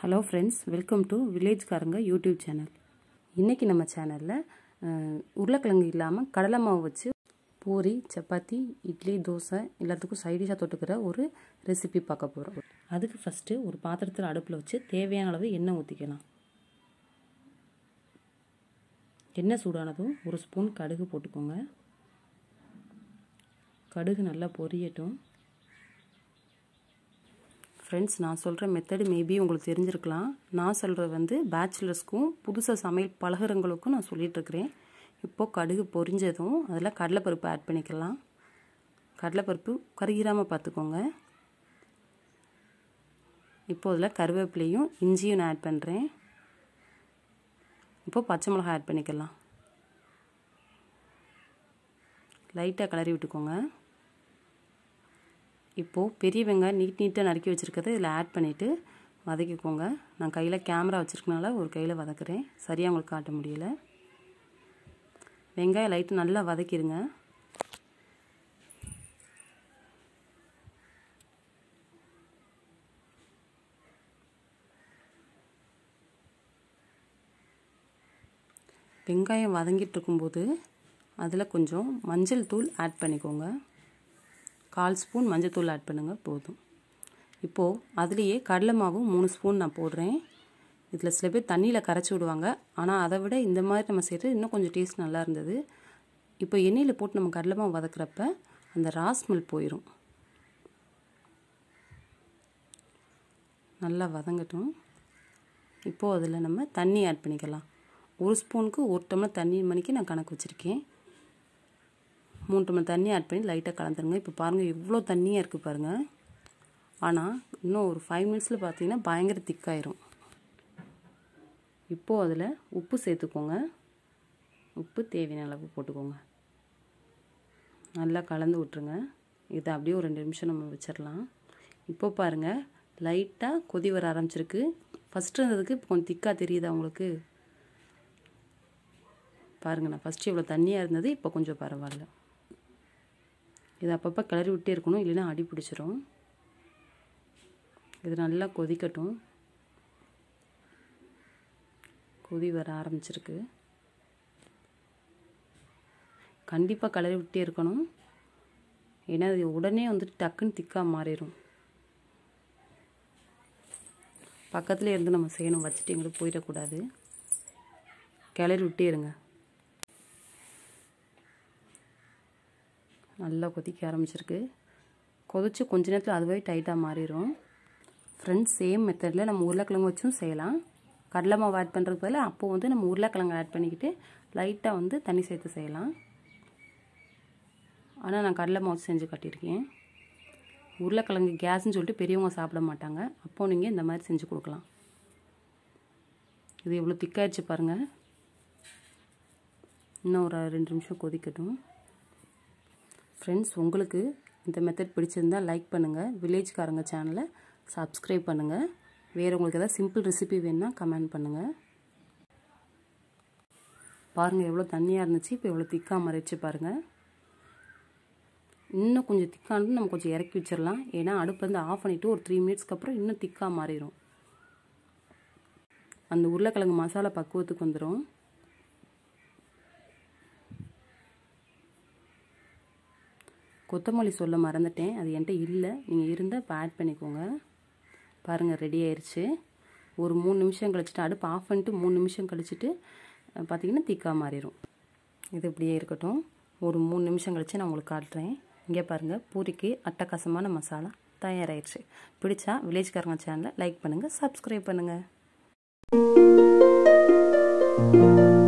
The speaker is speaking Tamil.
ஹலோ ஃப்ரெண்ட்ஸ் வெல்கம் டு வில்லேஜ்காரங்க யூடியூப் சேனல் இன்றைக்கி நம்ம சேனலில் உருளைக்கிழங்கு இல்லாமல் கடலை மாவு வச்சு பூரி சப்பாத்தி இட்லி தோசை எல்லாத்துக்கும் சைடிஷாக தொட்டுக்கிற ஒரு ரெசிபி பார்க்க போகிறோம் அதுக்கு ஃபஸ்ட்டு ஒரு பாத்திரத்தில் அடுப்பில் வச்சு தேவையான அளவு எண்ணெய் ஊற்றிக்கலாம் எண்ணெய் சூடானதும் ஒரு ஸ்பூன் கடுகு போட்டுக்கோங்க கடுகு நல்லா பொரியட்டும் ஃப்ரெண்ட்ஸ் நான் சொல்கிற மெத்தடு மேபி உங்களுக்கு தெரிஞ்சிருக்கலாம் நான் சொல்கிறது வந்து பேச்சுலர்ஸ்க்கும் புதுசாக சமையல் பழகிறவங்களுக்கும் நான் சொல்லிகிட்ருக்கிறேன் இப்போது கடுகு பொரிஞ்சதும் அதில் கடலைப்பருப்பு ஆட் பண்ணிக்கலாம் கடலைப்பருப்பு கருகிராமல் பார்த்துக்கோங்க இப்போது அதில் கருவேப்பிலையும் இஞ்சியும் நான் ஆட் பண்ணுறேன் இப்போது பச்சை மிளகாய் ஆட் பண்ணிக்கலாம் லைட்டாக கிளறி விட்டுக்கோங்க இப்போது பெரிய வெங்காயம் நீட் நீட்டாக நறுக்கி வச்சுருக்கதை இதில் ஆட் பண்ணிவிட்டு வதக்கிக்கோங்க நான் கையில் கேமரா வச்சுருக்கனால ஒரு கையில் வதக்குறேன் சரியாக உங்களுக்கு காட்ட முடியல வெங்காயம் லைட்டு நல்லா வதக்கிடுங்க வெங்காயம் வதங்கிட்டு இருக்கும்போது அதில் கொஞ்சம் மஞ்சள் தூள் ஆட் பண்ணிக்கோங்க கால் ஸ்பூன் மஞ்சள் தூள் ஆட் பண்ணுங்கள் போதும் இப்போது அதுலேயே கடலை மாவு மூணு ஸ்பூன் நான் போடுறேன் இதில் சில பேர் தண்ணியில் கரைச்சி விடுவாங்க ஆனால் அதை விட இந்த மாதிரி நம்ம செய்கிறது இன்னும் கொஞ்சம் டேஸ்ட் நல்லா இருந்தது இப்போ எண்ணெயில் போட்டு நம்ம கடலை மாவு வதக்குறப்ப அந்த ராஸ்மெல் போயிடும் நல்லா வதங்கட்டும் இப்போது அதில் நம்ம தண்ணி ஆட் பண்ணிக்கலாம் ஒரு ஸ்பூனுக்கு ஒரு டம்ளர் தண்ணி மணிக்கு நான் கணக்கு வச்சுருக்கேன் மூணு டம்ளர் தண்ணி ஆட் பண்ணி லைட்டாக கலந்துருங்க இப்போ பாருங்கள் எவ்வளோ தண்ணியாக இருக்குது பாருங்கள் ஆனால் இன்னும் ஒரு ஃபைவ் மினிட்ஸில் பார்த்தீங்கன்னா பயங்கர திக்காயிரும் இப்போது அதில் உப்பு சேர்த்துக்கோங்க உப்பு தேவையான அளவு போட்டுக்கோங்க நல்லா கலந்து விட்ருங்க இதை அப்படியே ஒரு ரெண்டு நிமிஷம் நம்ம வச்சிடலாம் இப்போ பாருங்கள் லைட்டாக கொதி வர ஆரம்பிச்சிருக்கு ஃபஸ்ட்டு இருந்ததுக்கு இப்போ கொஞ்சம் திக்காக தெரியுதா உங்களுக்கு பாருங்கள் நான் ஃபஸ்ட்டு இவ்வளோ தண்ணியாக இருந்தது இப்போ கொஞ்சம் பரவாயில்ல இதை அப்பப்போ கிளறி விட்டே இருக்கணும் இல்லைன்னா அடி பிடிச்சிரும் இது நல்லா கொதிக்கட்டும் கொதி வர ஆரம்பிச்சிருக்கு கண்டிப்பாக கிளறி விட்டே இருக்கணும் ஏன்னா அது உடனே வந்துட்டு டக்குன்னு திக்காக மாறிடும் பக்கத்துலேயே இருந்து நம்ம செய்யணும் வச்சுட்டு எங்களுக்கு போயிடக்கூடாது கிளறி விட்டே இருங்க நல்லா கொதிக்க ஆரம்பிச்சிருக்கு கொதித்து கொஞ்ச நேரத்தில் அதுவே டைட்டாக மாறிடும் ஃப்ரெண்ட்ஸ் சேம் மெத்தடில் நம்ம உருளைக்கிழங்கு வச்சும் செய்யலாம் கடலை மாவு ஆட் பண்ணுறதுக்கு பதில் அப்போது வந்து நம்ம உருளைக்கிழங்கு ஆட் பண்ணிக்கிட்டு லைட்டாக வந்து தண்ணி சேர்த்து செய்யலாம் ஆனால் நான் கடலை மாவு செஞ்சு கட்டியிருக்கேன் உருளைக்கிழங்கு கேஸ்ன்னு சொல்லிட்டு பெரியவங்க சாப்பிட மாட்டாங்க அப்போது நீங்கள் இந்த மாதிரி செஞ்சு கொடுக்கலாம் இது எவ்வளோ திக்காயிடுச்சு பாருங்கள் இன்னும் ஒரு ரெண்டு நிமிஷம் கொதிக்கட்டும் ஃப்ரெண்ட்ஸ் உங்களுக்கு இந்த மெத்தட் பிடிச்சிருந்தால் லைக் பண்ணுங்கள் வில்லேஜ்காரங்க சேனலை சப்ஸ்கிரைப் பண்ணுங்கள் வேறு உங்களுக்கு எதாவது சிம்பிள் ரெசிபி வேணுன்னா கமெண்ட் பண்ணுங்கள் பாருங்கள் எவ்வளோ தண்ணியாக இருந்துச்சு இப்போ எவ்வளோ திக்காக மறைச்சு பாருங்கள் இன்னும் கொஞ்சம் திக்கானது நம்ம கொஞ்சம் இறக்கி வச்சிடலாம் ஏன்னா அடுப்பு வந்து ஆஃப் பண்ணிவிட்டு ஒரு த்ரீ மினிட்ஸ்க்கு அப்புறம் இன்னும் திக்காக மாறிடும் அந்த உருளைக்கிழங்கு மசாலா பக்குவத்துக்கு வந்துடும் கொத்தமல்லி சொல்ல மறந்துட்டேன் அது என்கிட்ட இல்லை நீங்கள் இருந்தால் இப்போ ஆட் பண்ணிக்கோங்க பாருங்கள் ரெடி ஆயிடுச்சு ஒரு மூணு நிமிஷம் கழிச்சிட்டு அடுப்பு ஆஃப் பண்ணிட்டு மூணு நிமிஷம் கழிச்சிட்டு பார்த்திங்கன்னா திக்காக மாறிடும் இது இப்படியே இருக்கட்டும் ஒரு மூணு நிமிஷம் கழித்து நான் உங்களுக்கு காட்டுறேன் இங்கே பாருங்கள் பூரிக்கு அட்டகாசமான மசாலா தயாராகிடுச்சு பிடிச்சா வில்லேஜ்காரங்க சேனலை லைக் பண்ணுங்கள் சப்ஸ்கிரைப் பண்ணுங்கள்